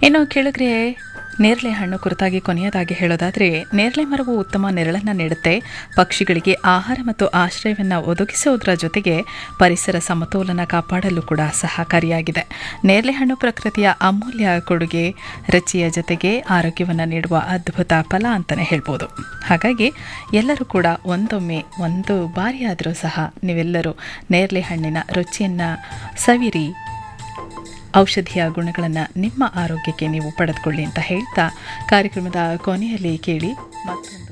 ಇನ್ನು ಕೆಳಗ್ರೆ ನೇರಳೆ ಹಣ್ಣು ಕುರಿತಾಗಿ ಕೊನೆಯದಾಗಿ ಹೇಳೋದಾದರೆ ನೇರಳೆ ಮರವು ಉತ್ತಮ ನೆರಳನ್ನು ನೀಡುತ್ತೆ ಪಕ್ಷಿಗಳಿಗೆ ಆಹಾರ ಮತ್ತು ಆಶ್ರಯವನ್ನು ಒದಗಿಸುವುದರ ಜೊತೆಗೆ ಪರಿಸರ ಸಮತೋಲನ ಕಾಪಾಡಲು ಕೂಡ ಸಹಕಾರಿಯಾಗಿದೆ ನೇರಳೆ ಹಣ್ಣು ಪ್ರಕೃತಿಯ ಅಮೂಲ್ಯ ಕೊಡುಗೆ ರುಚಿಯ ಜೊತೆಗೆ ಆರೋಗ್ಯವನ್ನು ನೀಡುವ ಅದ್ಭುತ ಫಲ ಅಂತಲೇ ಹೇಳ್ಬೋದು ಹಾಗಾಗಿ ಎಲ್ಲರೂ ಕೂಡ ಒಂದೊಮ್ಮೆ ಒಂದು ಬಾರಿಯಾದರೂ ಸಹ ನೀವೆಲ್ಲರೂ ನೇರಳೆ ಹಣ್ಣಿನ ರುಚಿಯನ್ನು ಸವಿರಿ ಔಷಧಿಯ ಗುಣಗಳನ್ನು ನಿಮ್ಮ ಆರೋಗ್ಯಕ್ಕೆ ನೀವು ಪಡೆದುಕೊಳ್ಳಿ ಅಂತ ಹೇಳ್ತಾ ಕಾರ್ಯಕ್ರಮದ ಕೊನೆಯಲ್ಲಿ ಕೇಳಿ ಮತ್ತೊಂದು